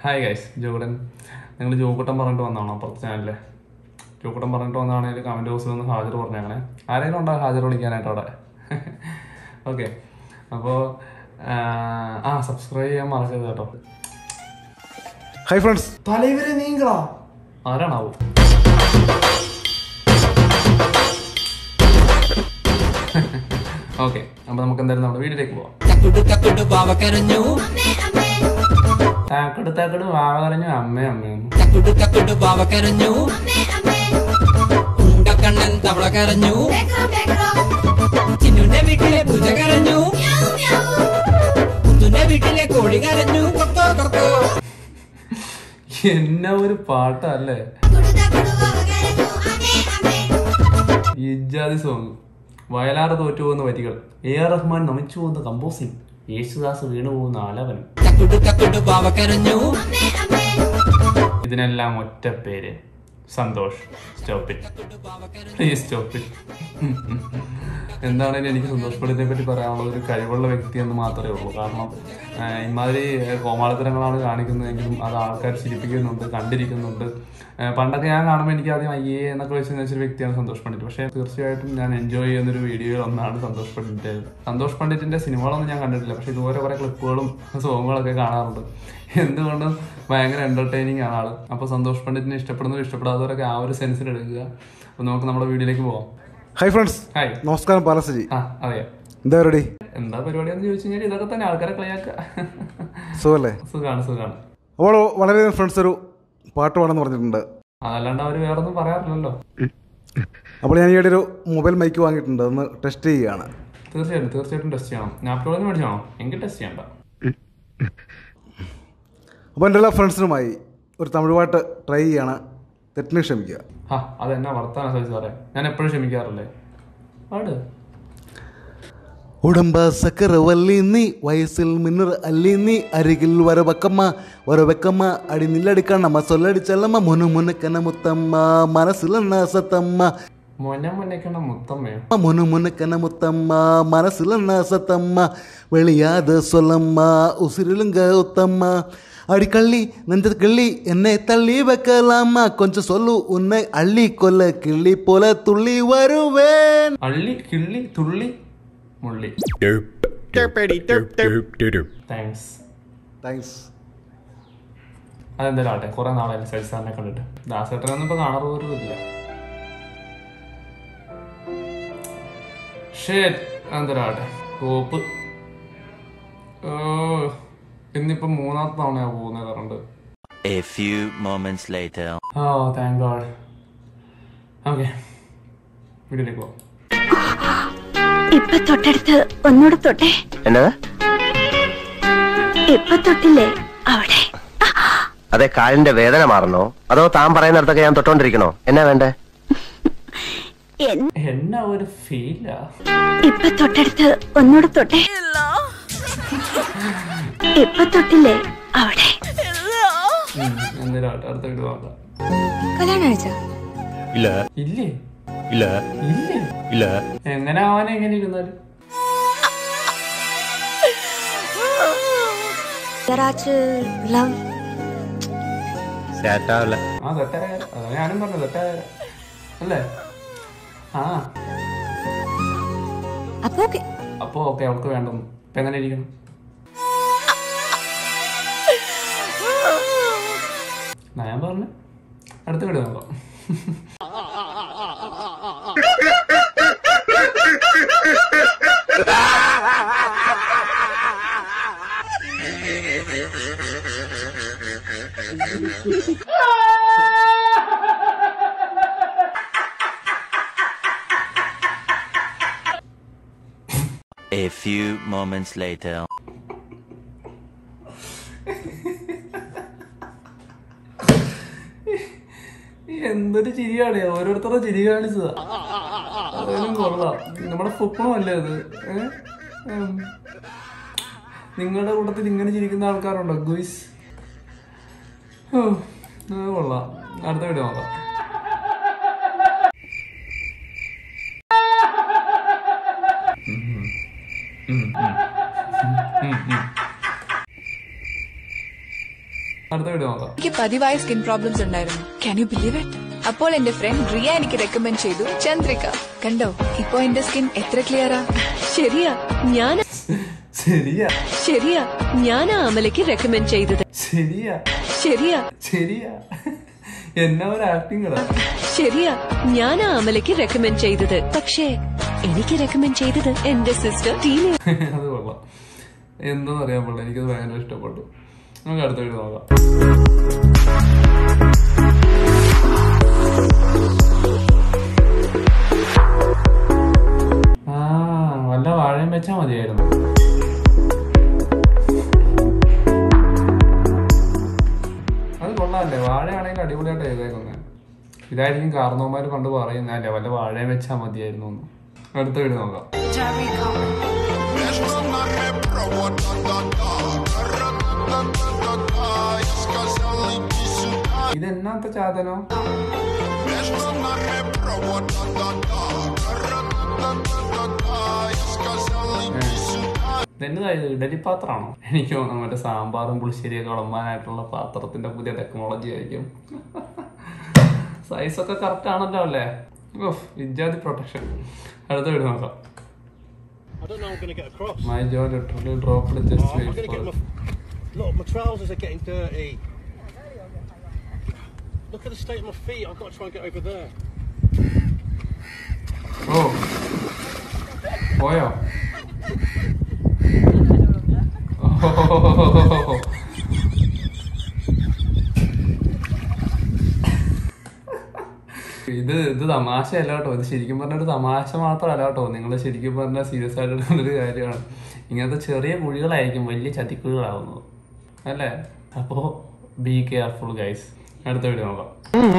Hi guys ജോകുടൻ നിങ്ങൾ ജോക്കുട്ടൻ പറഞ്ഞിട്ട് വന്നതാണോ അപ്പുറത്തെ ചാനലിലെ ജോക്കുട്ടൻ പറഞ്ഞിട്ട് വന്നതാണെങ്കിൽ കമൻറ്റ് ബോക്സിൽ ഒന്ന് ഹാജർ പറഞ്ഞേക്കണേ ആരെങ്കിലും ഉണ്ടോ ഹാജർ വിളിക്കാനായിട്ട് അവിടെ ഓക്കെ അപ്പോൾ ആ സബ്സ്ക്രൈബ് ചെയ്യാൻ മറക്കരുത് കേട്ടോ ഹായ് ഫ്രണ്ട്സ് തലവരെ നീങ്ങളാ ആരാണാവോ ഓക്കെ അപ്പൊ നമുക്ക് എന്തായാലും നമ്മുടെ വീട്ടിലേക്ക് പോവാം തക്കുടു തക്കുടു ബാവ കരഞ്ഞു താക്കട് താക്കട് വാവ കരഞ്ഞു അമ്മേ അമ്മയൊന്നും തക്കുടു തക്കുടു ബാവ കരഞ്ഞു ഉണ്ടക്കണ്ണൻ തവള കരഞ്ഞു ചിന്നുന്റെ വീട്ടിലെ പൂജ കരഞ്ഞു കുത്തുന്റെ വീട്ടിലെ കോഴി കരഞ്ഞു കൊക്കോ കൊക്കോ എന്നാ ഒരു പാട്ടല്ലേ ഇജാതി സോങ് വയലാറ് തോറ്റു പോകുന്ന വരികൾ എ ആർ റഹ്മാൻ നമിച്ചു പോകുന്ന കമ്പോസിംഗ് യേശുദാസ് വീണു പോകുന്ന ആലപനം തക്കുടു തക്കുടു ബാവ കരഞ്ഞു ഇതിനെല്ലാം ഒറ്റ പേര് Santhosh stop it please stop it എന്താണെങ്കിലും എനിക്ക് സന്തോഷപ്പെടുന്നതിനെ പറ്റി പറയാനുള്ള ഒരു കഴിവുള്ള വ്യക്തി എന്ന് മാത്രമേ ഉള്ളൂ കാരണം ആ, ഇമാതിരി കോമാളിത്തരങ്ങളാണ് കാണിക്കുന്നതെങ്കിലും അത് ആൾക്കാർ ചിരിപ്പിക്കുന്നുണ്ട് കണ്ടിരിക്കുന്നുണ്ട് ആ, പണ്ടൊക്കെ ഞാൻ കാണുമ്പോൾ എനിക്ക് ആദ്യം അയ്യേ എന്നൊക്കെ വെച്ച് വെച്ചൊരു വ്യക്തിയാണ് സന്തോഷ് പണ്ഡിറ്റ് പക്ഷേ തീർച്ചയായിട്ടും ഞാൻ എൻജോയ് ചെയ്യുന്നൊരു വീഡിയോ ഒന്നാണ് സന്തോഷ് പണ്ഡിറ്റ് സന്തോഷ് പണ്ഡിറ്റിന്റെ സിനിമകളൊന്നും ഞാൻ കണ്ടിട്ടില്ല പക്ഷേ ഇതുപോലെ കുറെ ക്ലിപ്പുകളും സോങ്ങുകളൊക്കെ കാണാറുണ്ട് എന്തുകൊണ്ടും ഭയങ്കര എന്റർടൈനിങ് ആണ് ആള് അപ്പൊ സന്തോഷ് പണ്ഡിറ്റിനെ ഇഷ്ടപ്പെടുന്നവർ ഇഷ്ടപ്പെടാത്തവരൊക്കെ ആ ഒരു സെൻസിൽ എടുക്കുക അപ്പൊ നമുക്ക് നമ്മുടെ വീഡിയോയിലേക്ക് പോവാം ഹായ് ഫ്രണ്ട്സ് ഹായ് നമസ്കാരം പാലസജി ആ അറിയാം എന്താ പരിപാടി എന്താ പരിപാടിയെന്ന് ചോദിച്ചു കഴിഞ്ഞാൽ ഇതൊക്കെ തന്നെ ആൾക്കാരെ കളിയാക്കുക സുഖല്ലേ സുഖാണ് സുഖാണ് അപ്പോൾ വളരെയധികം ഫ്രണ്ട്സ് ഒരു പാട്ട് പാടാന്ന് പറഞ്ഞിട്ടുണ്ട് അതല്ലാണ്ട് അവര് വേറെ ഒന്നും പറയാറില്ലല്ലോ അപ്പോൾ ഞാൻ ഈയിടെ ഒരു മൊബൈൽ മൈക്ക് വാങ്ങിയിട്ടുണ്ട് അതൊന്ന് ടെസ്റ്റ് ചെയ്യുകയാണ് തീർച്ചയായിട്ടും തീർച്ചയായിട്ടും ടെസ്റ്റ് ചെയ്യണം നാപ്റ്റോളിന് മേടിച്ചാണോ എങ്കിൽ ടെസ്റ്റ് ചെയ്യണ്ട അപ്പോൾ എൻ്റെ എല്ലാ ഫ്രണ്ട്സിനുമായി ഒരു തമിഴ് പാട്ട് ട്രൈ ചെയ്യാണ് തെറ്റിന് ക്ഷമിക്കുക ഹാ അതെന്നാ വർത്താനം സഹിച്ച് പറയാം ഞാൻ എപ്പോഴും ക്ഷമിക്കാറില്ലേ പാട് ഉടമ്പ സക്കരവല്ലി നീ വയസ്സിൽ മിന്നർ അല്ലി നീ അരികിൽ വരവക്കമ്മ വരവക്കമ്മ അടി നില്ലടിക്കണ്ണമ്മ സൊല്ലടിച്ചല്ലമ്മ മുനു മുനക്കന മുത്തമ്മ മനസ്സിലെന്ന സത്തമ്മ മൊന്ന മുന്നേക്കണ മുത്തമ്മയോ முனு முனுக்கன முத்தம்மா மனசுல சத்தம்மா வெளியாத சொல்லம்மா உசிரிலுங்க உத்தம்மா அடி கள்ளி நெஞ்சது கிள்ளி என்னை தள்ளி வைக்கலாமா கொஞ்சம் சொல்லு உன்னை அள்ளி கொல்ல கிள்ளி போல துள்ளி வருவேன் അള്ളി കിള്ളി തുള്ളി മുള്ളി താങ്ക്സ് தேங்க்ஸ் അതെന്തായാലും ആട്ടെ കുറെ നാളായി സൈസ് സാറിനെ കണ്ടിട്ട് ദാസേട്ടനൊന്നും ഇപ്പൊ കാണാറ് പോലും ഇല്ല ഷേറ്റ് അതെന്തായാലും ആട്ടെ കോപ്പ് ഓ ഇന്നിപ്പോ മൂന്നാമത്തെ തവണയാ പോകുന്നത് current A few moments later. ഓ താങ്ക് ഗോഡ് ഓക്കെ വീട്ടിലേക്ക് പോവാം ഇപ്പൊ തൊട്ടടുത്ത് ഒന്നുകൂടെ തൊട്ടെ എന്നതാ ഇപ്പൊ തൊട്ടില്ലേ അവിടെ അതെ കാലിന്റെ വേദന മാറണോ അതോ താൻ പറയുന്നിടത്തൊക്കെ ഞാൻ തൊട്ടോണ്ടിരിക്കണോ എന്നാ വേണ്ടേ എൻ- എന്നാ ഒരു ഫീലാ ഇപ്പൊ തൊട്ടടുത്ത് ഒന്നുകൂടെ തൊട്ടെ ഇപ്പൊ തൊട്ടില്ലേ അവിടെ എന്തേലും ആട്ടെ അടുത്ത വീട് നോക്കാം കല്യാണം കഴിച്ചോ ഇല്ലേ ഇല്ല ഇല്ലേ ഇല്ല എങ്ങനെ ആവാനെ എങ്ങനെ ഇരുന്നാലും ലവ് ചേട്ടാവല്ല ആ തെറ്റായ അതാ ഞാനും പറഞ്ഞു തെറ്റായ അല്ലേ ആ അപ്പൊ ഓക്കെ അപ്പൊ ഓക്കെ അവൾക്ക് വേണ്ടെന്ന് ഇപ്പൊ എങ്ങനെ ഇരിക്കണം എന്നാ ഞാൻ പറഞ്ഞു അടുത്ത വീട് നോക്കാം A few moments later. എന്തൊരു ചിരിയാണ് ഓരോരുത്തരുടെ ചിരി കാണിച്ചതാ അതൊന്നും കൊള്ളാം നമ്മുടെ ഫുക്കും അല്ലേ അത് ഏ? ഉം. നിങ്ങളുടെ കൂട്ടത്തിൽ ഇങ്ങനെ ചിരിക്കുന്ന ആൾക്കാരുണ്ടോ ഗുയിസ് ഓ, അത് കൊള്ളാം അടുത്ത വീഡിയോ നോക്കാം അടുത്ത വീഡിയോ നോക്കാം എനിക്ക് പതിവായ സ്കിൻ പ്രോബ്ലംസ് ഉണ്ടായിരുന്നു ക്യാൻ യു ബിലീവ് ഇറ്റ് അപ്പോൾ എന്റെ ഫ്രണ്ട് റിയ എനിക്ക് റെക്കമെൻഡ് ചെയ്തു ചന്ദ്രിക കണ്ടോ ഇപ്പോ എന്റെ സ്കിൻ എത്ര ക്ലിയറാ ശരിയാ ഞാൻ ശരിയാ ശരിയാ ഞാനാ അമലയ്ക്ക് റെക്കമെൻഡ് ചെയ്തത് ശരിയാ ശരിയാ ശരിയാ എന്നാ ഒരു ആക്ടിങ് ശരിയാ ഞാനാ അമലയ്ക്ക് റെക്കമെൻഡ് ചെയ്തത് പക്ഷേ എനിക്ക് റെക്കമെൻഡ് ചെയ്തത് എന്റെ സിസ്റ്റർ ടീന അത് കൊള്ളാം എന്താണെന്ന് അറിയാൻ പാടില്ല എനിക്കത് ഭയങ്കര ഇഷ്ടപ്പെട്ടു നമുക്ക് അടുത്ത വീഡിയോ നോക്കാം ആ വല്ല വാഴയും വെച്ചാ മതിയായിരുന്നു അത് കൊള്ളാല്ലേ വാഴയാണെങ്കിൽ അടിപൊളിയായിട്ട് എഴുതേക്കുന്നത് ഇതായിരിക്കും കാർന്നോമാര് പണ്ട് പറയുന്നല്ലേ വല്ല വാഴയും വെച്ചാ മതിയായിരുന്നു എന്ന് അടുത്ത വീഡിയോ നോക്കാം ഇതെന്നാത്ത ചാതനോ ഇതെന്നതാ ഇത് ഇഡലി പാത്രമാണോ എനിക്ക് തോന്നുന്നു മറ്റേ സാമ്പാറും പുളിശ്ശേരിയൊക്കെ വിളമ്പാനായിട്ടുള്ള പാത്രത്തിന്റെ പുതിയ ടെക്നോളജി ആയിരിക്കും സൈസൊക്കെ കറക്റ്റ് ആണല്ലോ അല്ലേ ഓഫ് ഇജാതി പ്രൊട്ടക്ഷൻ അടുത്ത വീട് നോക്കാം I don't know I'm going to get across. My jaw literally drop just I'm going to get my. Look, my trousers are getting dirty. Look at the state of my feet. I've got to try and get over there. ഓ പോയോ ഓ ഇത് ഇത് തമാശയല്ല കേട്ടോ ഇത് ശരിക്കും പറഞ്ഞ ഒരു തമാശ മാത്രമല്ല കേട്ടോ നിങ്ങൾ ശരിക്കും പറഞ്ഞാൽ സീരിയസ് ആയിട്ട് എടുക്കുന്നൊരു കാര്യമാണ് ഇങ്ങനത്തെ ചെറിയ കുഴികളായിരിക്കും വലിയ ചതിക്കുഴികളാവുന്നത് അല്ലേ അപ്പോൾ ബി കെയർഫുൾ ഗൈസ് അടുത്ത വീഡിയോ നോക്കാം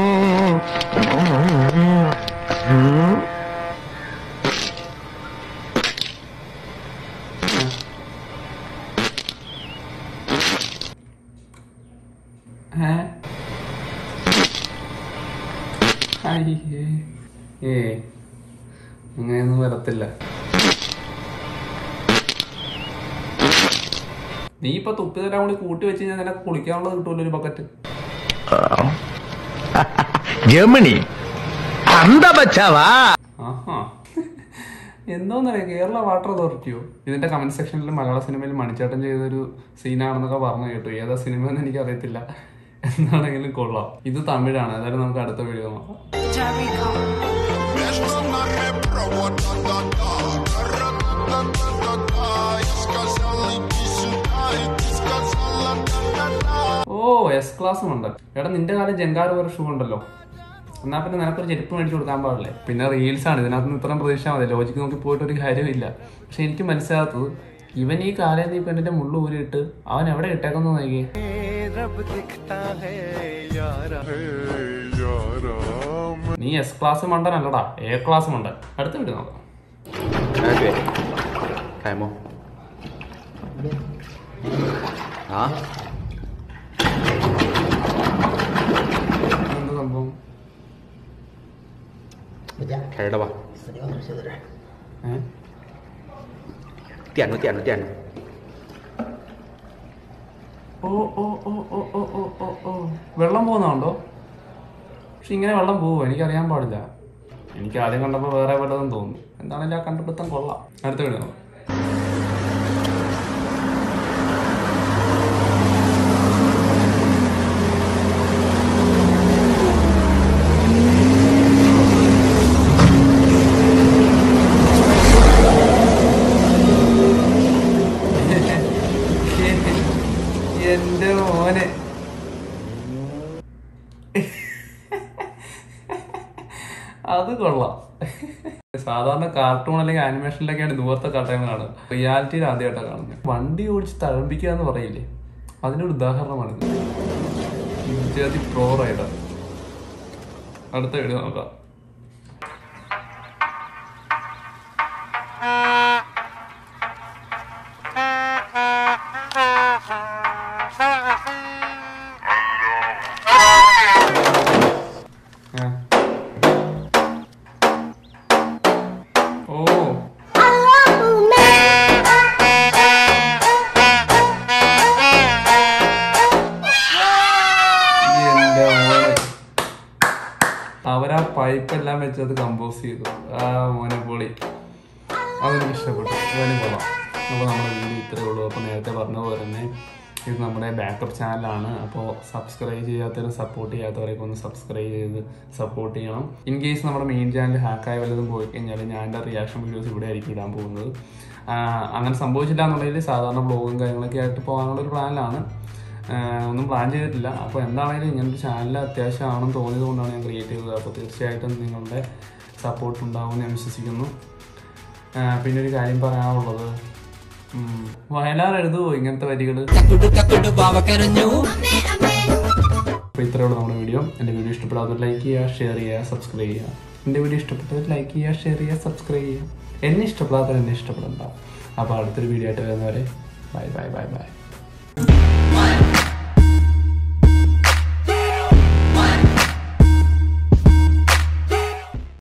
ഏ അയ്യേ ഏ അങ്ങനെയൊന്നും വരത്തില്ല നീ ഇപ്പൊ തുപ്പിതെല്ലാം കൂടി കൂട്ടി വെച്ച് കഴിഞ്ഞാൽ നിനക്ക് കുളിക്കാനുള്ളത് കിട്ടുമല്ലോ ഒരു ബക്കറ്റ് ജർമ്മനി അന്ത ബച്ചാവാ ആഹാ എന്തോന്നറിയാം കേരള വാട്ടർ അതോറിറ്റിയോ ഇതിന്റെ കമന്റ് സെക്ഷനിൽ മലയാള സിനിമയിൽ മണിച്ചേട്ടൻ ചെയ്തൊരു സീനാണെന്നൊക്കെ പറഞ്ഞു കേട്ടു ഏതാ സിനിമ എന്ന് എനിക്ക് അറിയത്തില്ല എന്താണെങ്കിലും കൊള്ളാം ഇത് തമിഴാണ് ഏതായാലും നമുക്ക് അടുത്ത വീഡിയോ നോക്കാം ഓ എസ് ക്ലാസ്സും ഉണ്ട് എടാ നിന്റെ കാലം ജങ്കാറ് ഒരു ഷൂ ഉണ്ടല്ലോ എന്നാ പിന്നെ നിനക്കൊരു ചെരുപ്പ് മേടിച്ചു കൊടുക്കാൻ പാടില്ലേ പിന്നെ റീൽസ് ആണ് ഇതിനകത്ത് നിന്ന് ഇത്രയും പ്രതീക്ഷ മതി ലോജിക്ക് നോക്കി പോയിട്ട് ഒരു കാര്യമില്ല പക്ഷെ എനിക്ക് മനസ്സിലാത്തത് ഇവൻ ഈ കാലം നീ പെണ്ണിന്റെ മുള്ളു ഊരിയിട്ട് അവൻ എവിടെ ഇട്ടേക്കുന്നു നോക്കിയേ നീ എസ് ക്ലാസ് മണ്ടനല്ലടാ എ ക്ലാസ് മണ്ടൻ അടുത്ത വീട് നോക്കാം Kaimo. Hả? എന്ത് സംഭവം Kaya đâu bà? ഏഹ് Tiền nó tiền nó tiền. ഓ ഓ ഓ ഓ ഓ ഓ ഓ ഓ വെള്ളം പോകുന്നുണ്ടോ പക്ഷെ ഇങ്ങനെ വെള്ളം പോകുമോ എനിക്കറിയാൻ പാടില്ല എനിക്ക് ആദ്യം കണ്ടപ്പോൾ വേറെ വല്ലതും തോന്നുന്നു എന്താണെങ്കിലും ആ കണ്ടുപിടുത്തം കൊള്ളാം അടുത്ത വീട് നോക്കാം എന്റെ മോനെ അത് കൊള്ളാം സാധാരണ കാർട്ടൂൺ അല്ലെങ്കിൽ ആനിമേഷനിലൊക്കെയാണ് ദൂരത്തെ കാട്ടങ്ങളാണ് റിയാലിറ്റിയിൽ ആദ്യമായിട്ടാണ് കാണുന്നത് വണ്ടി ഓടിച്ച് തഴമ്പിക്കുക എന്ന് പറയില്ലേ അതിനൊരു ഉദാഹരണമാണിത് ഇജ്ജാതി പ്രോ റൈഡർ അടുത്ത വീഡിയോ നോക്കാം ആ. ഓ വൈപ്പ് എല്ലാം വെച്ച് അത് കമ്പോസ് ചെയ്തു ആ മോനെ പൊളി അതെനിക്ക് ഇഷ്ടപ്പെട്ടു അതിന് കൊള്ളാം അപ്പോൾ നമ്മുടെ വീഡിയോ ഇത്രയേ ഉള്ളൂ അപ്പോൾ നേരത്തെ പറഞ്ഞ പോലെ തന്നെ ഇത് നമ്മുടെ ബാക്കപ്പ് ചാനലാണ് അപ്പോൾ സബ്സ്ക്രൈബ് ചെയ്യാത്തവരും സപ്പോർട്ട് ചെയ്യാത്തവരൊക്കെ ഒന്ന് സബ്സ്ക്രൈബ് ചെയ്ത് സപ്പോർട്ട് ചെയ്യണം ഇൻ കേസ് നമ്മുടെ മെയിൻ ചാനൽ ഹാക്കായി വല്ലതും പോയി കഴിഞ്ഞാൽ ഞാൻ എൻ്റെ റിയാക്ഷൻ വീഡിയോസ് ഇവിടെ ആയിരിക്കും ഇടാൻ പോകുന്നത് ആ, അങ്ങനെ സംഭവിച്ചില്ല എന്നുണ്ടെങ്കിൽ സാധാരണ ബ്ലോഗും കാര്യങ്ങളൊക്കെ ആയിട്ട് പോകാനുള്ള ഒരു പ്ലാനിലാണ് ആഹ് ഒന്നും പ്ലാൻ ചെയ്തിട്ടില്ല അപ്പോൾ എന്താണെങ്കിലും ഇങ്ങനൊരു ചാനൽ അത്യാവശ്യമാണെന്ന് തോന്നിയത് കൊണ്ടാണ് ഞാൻ ക്രിയേറ്റ് ചെയ്തത് അപ്പോൾ തീർച്ചയായിട്ടും നിങ്ങളുടെ സപ്പോർട്ട് ഉണ്ടാവും ഞാൻ വിശ്വസിക്കുന്നു ആഹ് പിന്നെ ഒരു കാര്യം പറയാനുള്ളത് ഉം, വയലാർ എഴുതുമോ ഇങ്ങനത്തെ വരികൾ തക്കുടു തക്കുടു ബാവ കരഞ്ഞു അപ്പോൾ ഇത്രയേ ഉള്ളൂ നമ്മുടെ വീഡിയോ എൻ്റെ വീഡിയോ ഇഷ്ടപ്പെടാത്തവർ ലൈക്ക് ചെയ്യുക ഷെയർ ചെയ്യുക സബ്സ്ക്രൈബ് ചെയ്യുക എൻ്റെ വീഡിയോ ഇഷ്ടപ്പെട്ടവർ ലൈക്ക് ചെയ്യുക ഷെയർ ചെയ്യുക സബ്സ്ക്രൈബ് ചെയ്യുക എന്നെ ഇഷ്ടപ്പെടാത്തവർ എന്നെ ഇഷ്ടപ്പെടണ്ട അപ്പോൾ അടുത്തൊരു വീഡിയോ ആയിട്ട് വരുന്നവരെ ബൈ ബൈ ബൈ ബൈ